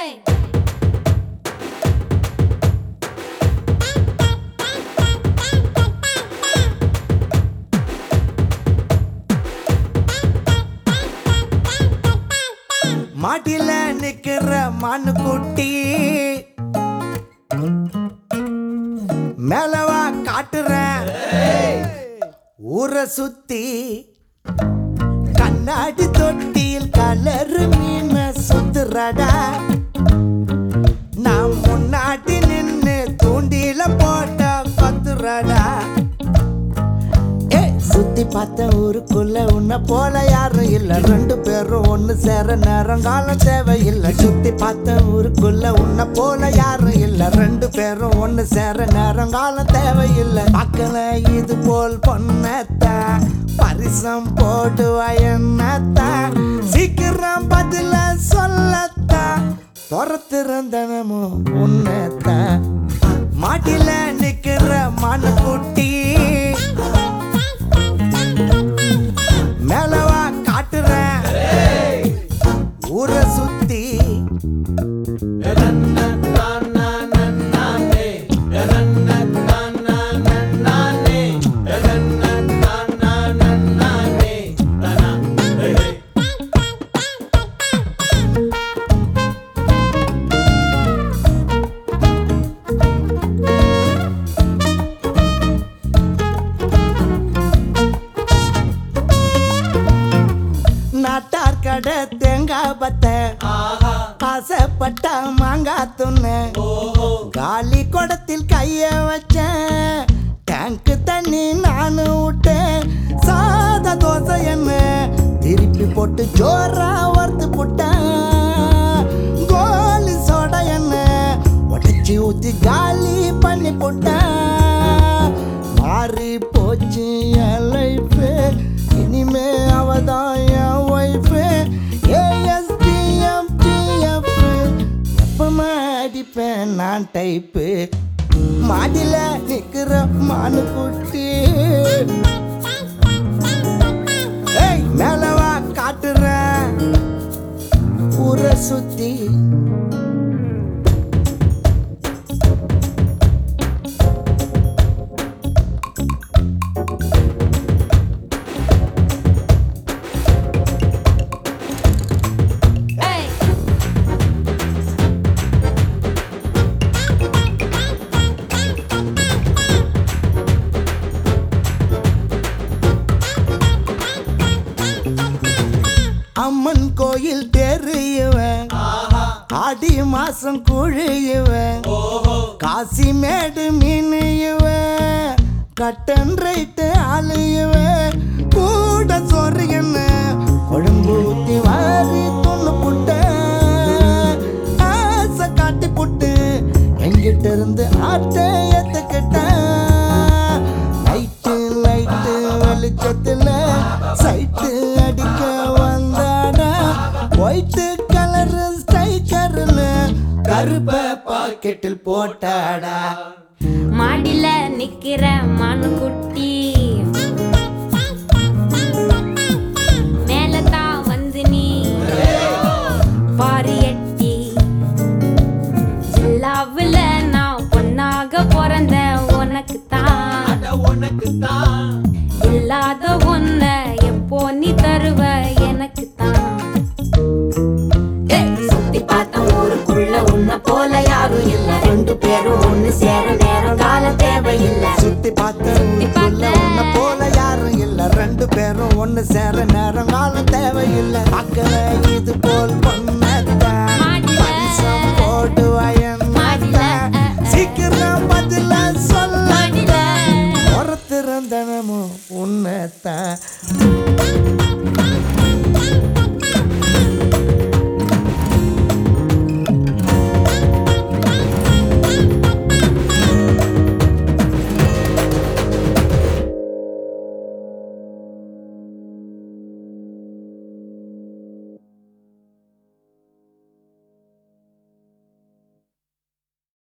மாட்டில நிக்கிற மானு குட்டி மேலவா காட்டுறேன் ஊரை சுத்தி கண்ணாடி தொட்டியில் கலரு மீன சுத்துறடா நான் முன்னாடி நின்னு தூண்டில போட்ட கொத்துறடா ஏய், சுத்தி பார்த்த ஊருக்குள்ள உன்னை போல யாரும் இல்ல ரெண்டு பேரும் ஒண்ணு சேர நேரம் காலம் தேவையில்லை சுத்தி பார்த்த ஊருக்குள்ள உன்னை போல யாரும் இல்ல ரெண்டு பேரும் ஒண்ணு சேர நேரம் காலம் தேவையில்லை பார்க்கல இது போல் பொண்ணத்த பரிசம் போடுவா என்னத்த சீக்கிரம் பதில சொல்லத்த துரத்திருந்தனமும் உன்னத்த மாட்டில நிக்கிற மனக்குட்டி மேலவா காட்டுறேன் ஊரை சுத்தி நாட்டார் கடை தேங்காய் பத்த ஆசைப்பட்ட மாங்காய் துண்ணு காலி குடத்தில் கைய வச்சேன் டேங்க் தண்ணி நானு விட்டேன் சாத தோசை என்ன திருப்பி போட்டு ஜோரா வறுத்து போட்டேன் கோலி சோடா என்ன உடச்சி ஊத்தி காலி பண்ணி போட்டேன் மாறி போச்சு என் லைஃப் இனிமே அவதான் என் ஒய்ஃப் ஏஎஸ்டிஎம் டிஎஃப் எப்பமா அடிப்பேன் நான் டைப்பு மாடில நிக்கிற மானு குட்டி ஏய் மேலவா காட்டுறேன் ஊரை சுத்தி Hey. அம்மன் கோயில் தெரியவன் ஆடி மாசம் குழியுவன் காசி மேடு மீனியுவன் கட்டன் ரைட்டு ஆளுயுவன் கூட சொரு என்ன கொழும்பு ஊத்தி வாரி தொண்ணு புட்ட ஆசை காட்டி புட்டு எங்கிட்ட இருந்து ஆட்டை ஏத்துக்கிட்டேன் லைட்டு லைட்டு வெளிச்சத்துல சைட்டு அடிக்க வந்தாடா ஒயிட்டு கலர் ஸ்டைக்கர்னு கருப்ப பாக்கெட்டில் போட்டாடா மாடில நிக்கிற மானுக்குட்டி மேலதான் வந்து நீ பாரி எட்டி ஜில்லாவுல நான் பொண்ணாக பிறந்த உனக்கு தான் இல்லாத ஒன்ன எப்போ நீ தருவ எனக்கு தான் சுத்தி பார்த்த ஊருக்குள்ள உன்னை போல யாரும் இல்ல ரெண்டு பேரும் ஒண்ணு சேர நேரம் காலம் தேவையில்லை சுத்தி பார்த்த ஊருக்குள்ள உன்னை போல யாரும் இல்ல ரெண்டு பேரும் ஒண்ணு சேர நேரம் காலம் தேவையில்லை அக்கற இது போல் பொண்ணத்தான் மாடில. பரிசம் போடுவாயன் மாடில. சீக்கிரம் பதில சொல்ல மாடில. ஒருத்திருந்தனமும் உன்னத்தான்